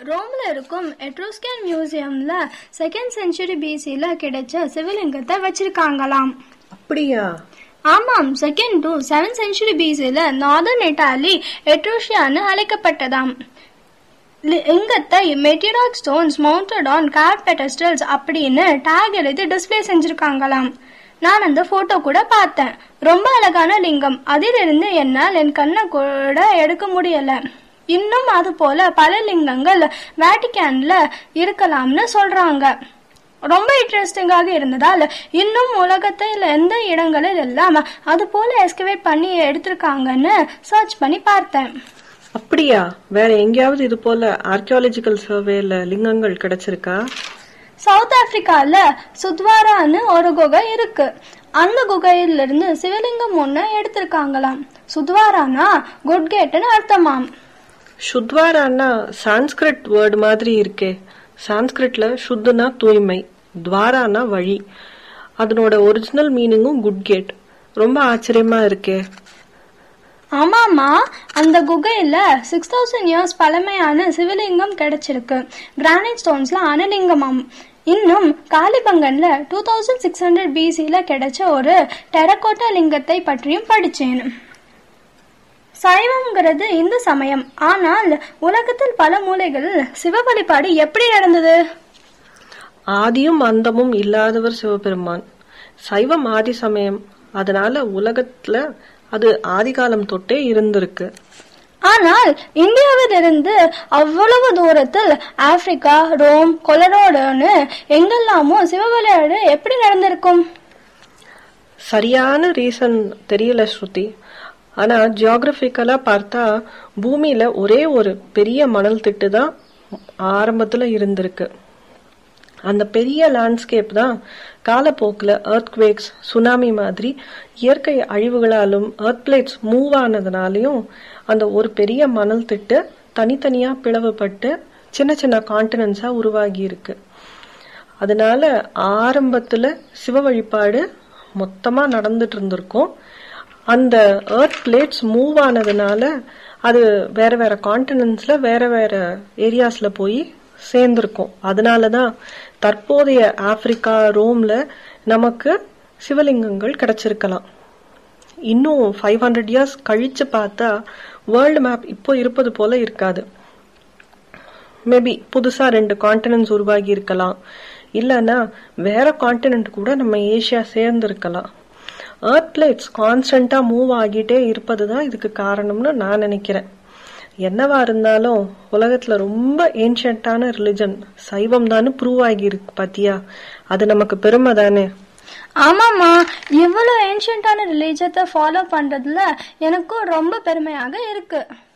ரோம்ல இருக்கும் எட்ரோஸ்கேன் மியூசியம்ல second century பிசில கிடைச்ச சிவலிங்கத்தை வச்சிருக்காங்களாம் அப்படியா ஆமாம் செகண்ட் டு செவன் செஞ்சுரி பிசில நார்தர்ன் இட்டாலி எட்ரோஷியான்னு அழைக்கப்பட்டதாம் லிங்கத்தை meteoric stones mounted on carved pedestals அப்படின்னு டேக் எழுதி டிஸ்ப்ளே செஞ்சிருக்காங்களாம் நான் அந்த போட்டோ கூட பார்த்தேன் ரொம்ப அழகான லிங்கம் அதிலிருந்து என்னால் என் கண்ணை கூட எடுக்க முடியல இன்னும் அது போல பல லிங்கங்கள் வேட்டிக்கான்ல இருக்கலாம்னு சொல்றாங்க ரொம்ப இன்ட்ரெஸ்டிங்காக இருந்ததால் இன்னும் உலகத்தில் எந்த இடங்களில் எல்லாம் அது போல எஸ்கவேட் பண்ணி எடுத்திருக்காங்கன்னு சர்ச் பண்ணி பார்த்தேன் அப்படியா வேற எங்கேயாவது இது போல ஆர்கியாலஜிக்கல் சர்வேல லிங்கங்கள் கிடைச்சிருக்கா சவுத் ஆப்பிரிக்கால சுத்வாரான்னு ஒரு குகை இருக்கு அந்த குகையிலிருந்து சிவலிங்கம் ஒண்ணு எடுத்திருக்காங்களாம் சுத்வாரானா குட் கேட்னு அர்த்தமாம் சுத்வாரான்னா சான்ஸ்கிரிட் வேர்டு மாதிரி இருக்கே சான்ஸ்கிரிட்ல சுத்துனா தூய்மை துவாரானா வழி அதனோட ஒரிஜினல் மீனிங்கும் குட் கேட் ரொம்ப ஆச்சரியமா இருக்கே ஆமாமா அந்த குகையில சிக்ஸ் தௌசண்ட் இயர்ஸ் பழமையான சிவலிங்கம் கிடைச்சிருக்கு கிரானைட் ஸ்டோன்ஸ்ல அனலிங்கமாம் இன்னும் காலிபங்கன்ல டூ தௌசண்ட் சிக்ஸ் ஹண்ட்ரட் பிசில கிடைச்ச ஒரு டெரகோட்டா லிங்கத்தை பற்றியும் படிச்சேன் சைவம்ங்கிறது இந்து சமயம் ஆனால் உலகத்தில் பல மூலைகளில் சிவ வழிபாடு எப்படி நடந்தது ஆதியும் அந்தமும் இல்லாதவர் சிவபெருமான் சைவம் ஆதி சமயம் அதனால உலகத்துல அது ஆதிகாலம் தொட்டே இருந்திருக்கு ஆனால் இந்தியாவிலிருந்து அவ்வளவு தூரத்தில் ஆப்பிரிக்கா ரோம் கொலரோடுன்னு எங்கெல்லாமோ சிவ விளையாடு எப்படி நடந்திருக்கும் சரியான ரீசன் தெரியல ஸ்ருதி ஆனா ஜியாகிரபிக்கலா பார்த்தா பூமியில ஒரே ஒரு பெரிய மணல் திட்டு தான் ஆரம்பத்துல இருந்திருக்கு அந்த பெரிய லேண்ட்ஸ்கேப் தான் காலப்போக்கில் earthquakes சுனாமி மாதிரி இயற்கை அழிவுகளாலும் earth பிளேட்ஸ் மூவ் ஆனதுனாலையும் அந்த ஒரு பெரிய மணல் திட்டு தனித்தனியா பிளவுபட்டு சின்ன சின்ன கான்டினன்ஸா உருவாகி இருக்கு அதனால ஆரம்பத்துல சிவ வழிபாடு மொத்தமா நடந்துட்டு இருந்திருக்கும் அந்த earth பிளேட்ஸ் மூவ் ஆனதுனால அது வேற வேற கான்டினன்ஸ்ல வேற வேற ஏரியாஸ்ல போய் சேர்ந்திருக்கும் அதனாலதான் தற்போதைய ஆப்பிரிக்கா ரோம்ல நமக்கு சிவலிங்கங்கள் கிடைச்சிருக்கலாம் இன்னும் ஃபைவ் ஹண்ட்ரட் இயர்ஸ் கழிச்சு பார்த்தா வேர்ல்டு மேப் இப்போ இருப்பது போல இருக்காது மேபி புதுசா ரெண்டு கான்டினென்ட்ஸ் உருவாகி இருக்கலாம் இல்லைன்னா வேற கான்டினென்ட் கூட நம்ம ஏசியா சேர்ந்து இருக்கலாம் எர்த் பிளேட்ஸ் கான்ஸ்டன்டா மூவ் ஆகிட்டே இருப்பது தான் இதுக்கு காரணம்னு நான் நினைக்கிறேன் என்னவா இருந்தாலும் உலகத்துல ரொம்ப ஏன்ஷியன்டான ரிலிஜன் சைவம் தானே ப்ரூவ் ஆகி இருக்கு பாத்தியா அது நமக்கு பெருமை தானே ஆமாமா இவ்வளவு ஏன்ஷியன்டான ரிலீஜத்தை ஃபாலோ பண்றதுல எனக்கும் ரொம்ப பெருமையாக இருக்கு